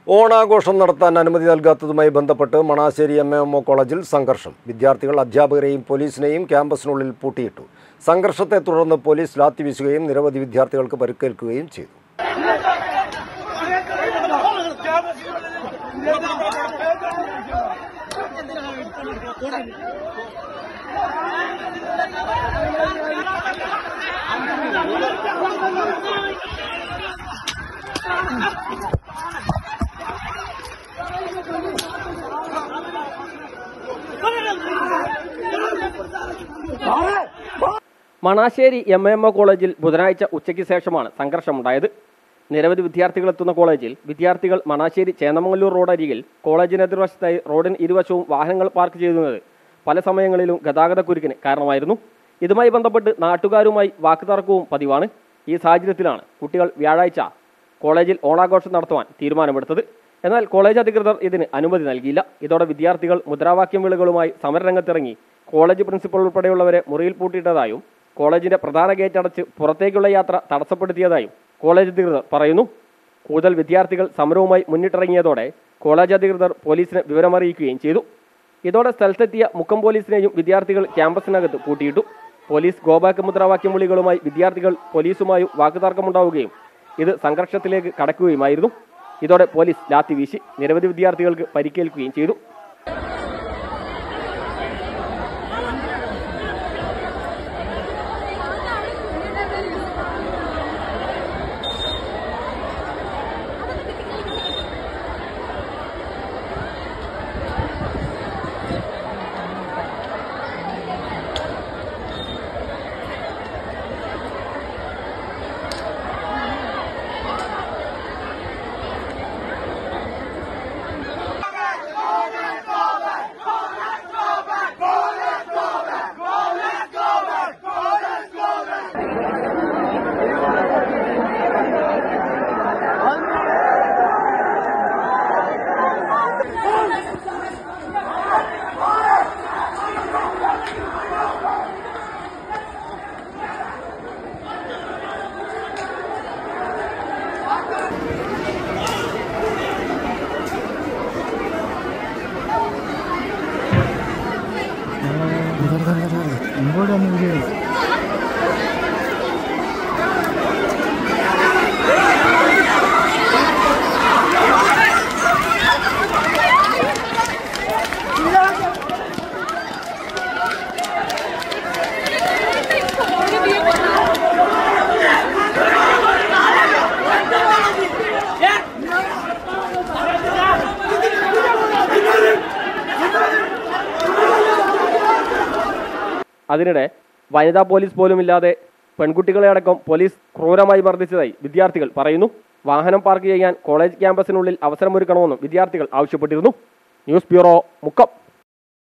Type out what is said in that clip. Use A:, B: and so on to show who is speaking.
A: ഓണാഘോഷം നടത്താൻ അനുമതി നൽകാത്തതുമായി ബന്ധപ്പെട്ട് മണാശ്ശേരി എം എം ഒ കോളേജിൽ സംഘർഷം വിദ്യാർത്ഥികൾ അധ്യാപകരെയും പോലീസിനെയും ക്യാമ്പസിനുള്ളിൽ പൂട്ടിയിട്ടു സംഘർഷത്തെ തുടർന്ന് പോലീസ് ലാത്തി വീശുകയും നിരവധി വിദ്യാർത്ഥികൾക്ക് പരിക്കേൽക്കുകയും ചെയ്തു
B: മണാശ്ശേരി എം എം ഒ കോളേജിൽ ബുധനാഴ്ച ഉച്ചയ്ക്ക് ശേഷമാണ് സംഘർഷമുണ്ടായത് നിരവധി വിദ്യാർത്ഥികൾ എത്തുന്ന കോളേജിൽ വിദ്യാർത്ഥികൾ മണാശ്ശേരി ചേന്നമംഗല്ലൂർ റോഡ് അരികിൽ കോളേജിന് എതിർവശത്തായി റോഡിന് ഇരുവശവും വാഹനങ്ങൾ പാർക്ക് ചെയ്യുന്നത് പല സമയങ്ങളിലും ഗതാഗത കുരുക്കിന് കാരണമായിരുന്നു ഇതുമായി ബന്ധപ്പെട്ട് നാട്ടുകാരുമായി വാക്കുതർക്കവും പതിവാണ് ഈ സാഹചര്യത്തിലാണ് കുട്ടികൾ വ്യാഴാഴ്ച കോളേജിൽ ഓണാഘോഷം നടത്തുവാൻ തീരുമാനമെടുത്തത് എന്നാൽ കോളേജ് അധികൃതർ ഇതിന് അനുമതി നൽകിയില്ല ഇതോടെ വിദ്യാർത്ഥികൾ മുദ്രാവാക്യം വിളികളുമായി സമരരംഗത്തിറങ്ങി കോളേജ് പ്രിൻസിപ്പൽ ഉൾപ്പെടെയുള്ളവരെ മുറിയിൽ പൂട്ടിയിട്ടതായും കോളേജിന്റെ പ്രധാന ഗേറ്റ് അടച്ച് പുറത്തേക്കുള്ള യാത്ര തടസ്സപ്പെടുത്തിയതായും കോളേജ് അധികൃതർ പറയുന്നു കൂടുതൽ വിദ്യാർത്ഥികൾ സമരവുമായി മുന്നിട്ടിറങ്ങിയതോടെ കോളേജ് അധികൃതർ പോലീസിനെ വിവരമറിയിക്കുകയും ചെയ്തു ഇതോടെ സ്ഥലത്തെത്തിയ മുക്കം പോലീസിനെയും വിദ്യാർത്ഥികൾ ക്യാമ്പസിനകത്ത് പൂട്ടിയിട്ടു പോലീസ് ഗോബാക്ക് മുദ്രാവാക്യം വിളികളുമായി വിദ്യാർത്ഥികൾ പോലീസുമായും വാക്കുതർക്കമുണ്ടാവുകയും ഇത് സംഘർഷത്തിലേക്ക് കടക്കുകയുമായിരുന്നു ഇതോടെ പോലീസ് ലാത്തി വീശി നിരവധി വിദ്യാർത്ഥികൾക്ക് പരിക്കേൽക്കുകയും ചെയ്തു
C: ഇങ്ങോട്ട് വന്ന് വീഡിയോ
B: അതിനിടെ വനിതാ പോലീസ് പോലുമില്ലാതെ പെൺകുട്ടികളെ അടക്കം പോലീസ് ക്രൂരമായി മർദ്ദിച്ചതായി വിദ്യാർത്ഥികൾ പറയുന്നു വാഹനം പാർക്ക് ചെയ്യാൻ കോളേജ് ക്യാമ്പസിനുള്ളിൽ അവസരമൊരുക്കണമെന്നും വിദ്യാർത്ഥികൾ ആവശ്യപ്പെട്ടിരുന്നു ന്യൂസ് ബ്യൂറോ മുക്കം